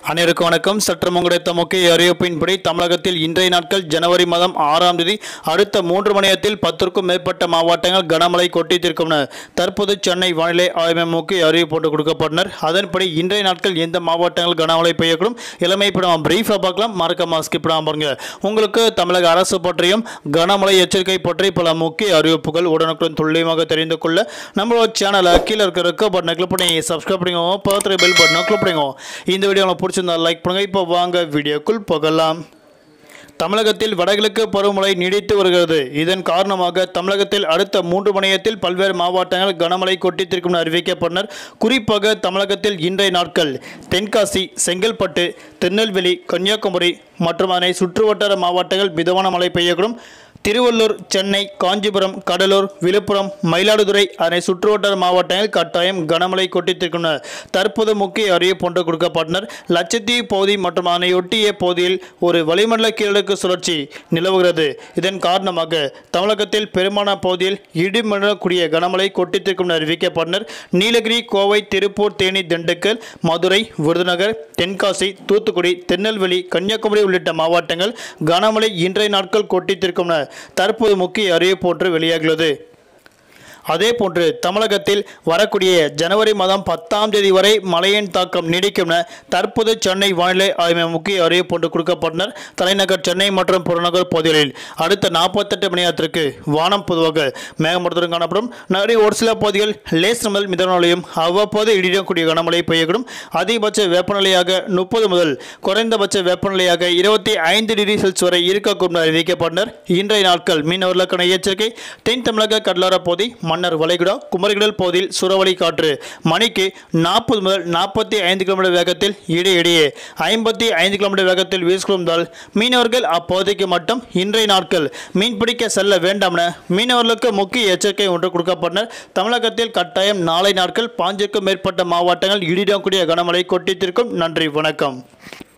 அனைவருக்கும் வணக்கம் சற்று கிடைத்த முக்கிய அறிவிப்பின்படி தமிழகத்தில் இன்றைய நாட்கள் ஜனவரி மாதம் ஆறாம் தேதி அடுத்த மூன்று மணி நேரத்தில் பத்திற்கும் மேற்பட்ட மாவட்டங்கள் கனமழை கொட்டித்திருக்கும் தற்போது சென்னை வானிலை ஆய்வு முக்கிய அறிவிப்பு போட்டு கொடுக்கப்பட்டனர் அதன்படி இன்றைய நாட்கள் எந்த மாவட்டங்கள் கனமழை பெய்யக்கூடும் இளமை படம் பிரீஃபாக பார்க்கலாம் மறக்காம ஸ்கிப் பண்ணாம பாருங்க உங்களுக்கு தமிழக அரசு பற்றியும் கனமழை எச்சரிக்கை பற்றி பல முக்கிய அறிவிப்புகள் உடனுக்குடன் துல்லியமாக தெரிந்து கொள்ள நம்மளோட சேனலை கீழே இருக்கிற ரெக்க பட்டனை கிளிக் பண்ணி சப்ஸ்கிரைப் பண்ணிக்கோங்க பக்கத்தில் பெல் பட்டனை கிளிக் பண்ணிக்கோங்க இந்த வீடியோ உங்களுக்கு பிடிச்சிருந்தா லைக் பண்ணுங்க இப்போ வாங்க வீடியோக்குள் போகலாம் தமிழகத்தில் வடகிழக்கு பருவமழை நீடித்து வருகிறது இதன் காரணமாக தமிழகத்தில் அடுத்த மூன்று மணி நேரத்தில் பல்வேறு மாவட்டங்கள் கனமழை கொட்டித்திருக்கும் என அறிவிக்கப்பட்டனர் குறிப்பாக தமிழகத்தில் இன்றைய நாட்கள் தென்காசி செங்கல்பட்டு திருநெல்வேலி கன்னியாகுமரி மற்றும் அதனை சுற்றுவட்டார மாவட்டங்கள் மிதமான மழை பெய்யக்கூடும் திருவள்ளூர் சென்னை காஞ்சிபுரம் கடலூர் விழுப்புரம் மயிலாடுதுறை அதனை சுற்றுவட்டார மாவட்டங்கள் கட்டாயம் கனமழை கொட்டித்திருக்கின்றன தற்போது முக்கிய அறிவிப்பு ஒன்று கொடுக்கப்பட்டனர் லட்சத்தீவு பகுதி மற்றும் அதனையொட்டிய பகுதியில் ஒரு வளிமண்டல கீழடுக்கு சுழற்சி நிலவுகிறது இதன் காரணமாக தமிழகத்தில் பெரும்பாலான பகுதியில் இடிமழக்கூடிய கனமழை கொட்டித்திருக்கும் என அறிவிக்கப்பட்டனர் நீலகிரி கோவை திருப்பூர் தேனி திண்டுக்கல் மதுரை விருதுநகர் தென்காசி தூத்துக்குடி திருநெல்வேலி கன்னியாகுமரி உள்ளிட்ட மாவட்டங்கள் கனமழை இன்றைய நாட்கள் கொட்டித்திருக்கும் என தற்போது முக்கிய அறிவிப்பு ஒன்று வெளியாகியுள்ளது அதே போன்று தமிழகத்தில் வரக்கூடிய ஜனவரி மாதம் பத்தாம் தேதி வரை மழையின் தாக்கம் நீடிக்கும் என தற்போது சென்னை வானிலை ஆய்வு முக்கிய அறிவிப்பு ஒன்று கொடுக்கப்பட்டனர் தலைநகர் சென்னை மற்றும் புறநகர் பகுதிகளில் அடுத்த நாற்பத்தெட்டு மணி நேரத்திற்கு வானம் பொதுவாக மேகமூட்டத்துடன் காணப்படும் நகரின் ஒரு சில பகுதிகள் லேஸ் முதல் மிதமலையும் அவ்வப்போது இடியக்கூடிய கனமழை பெய்யக்கூடும் அதிகபட்ச வெப்பநிலையாக முப்பது முதல் குறைந்தபட்ச வெப்பநிலையாக இருபத்தி ஐந்து டிகிரி செல்சியஸ் வரை இருக்கக்கூடும் என அறிவிக்கப்பட்டனர் இன்றைய நாட்கள் மீனவர்களுக்கான எச்சரிக்கை தென் தமிழக கடலோர பகுதி மன்னர் வளைகுடா குமரிகடல் பகுதியில் சுறவழி காற்று மணிக்கு நாற்பது முதல் நாற்பத்தி ஐந்து கிலோமீட்டர் வேகத்தில் இடையிடையே ஐம்பத்தி ஐந்து கிலோமீட்டர் வேகத்தில் வீசுகிறதால் மீனவர்கள் அப்பகுதிக்கு மட்டும் இன்றைய நாட்கள் மீன்பிடிக்க செல்ல வேண்டாம் என மீனவர்களுக்கு முக்கிய எச்சரிக்கை ஒன்று கொடுக்கப்பட்டனர் தமிழகத்தில் கட்டாயம் நாளை நாட்கள் பாஞ்சிற்கும் மேற்பட்ட மாவட்டங்கள் இடிடக்கூடிய கனமழை கொட்டித்திருக்கும் நன்றி வணக்கம்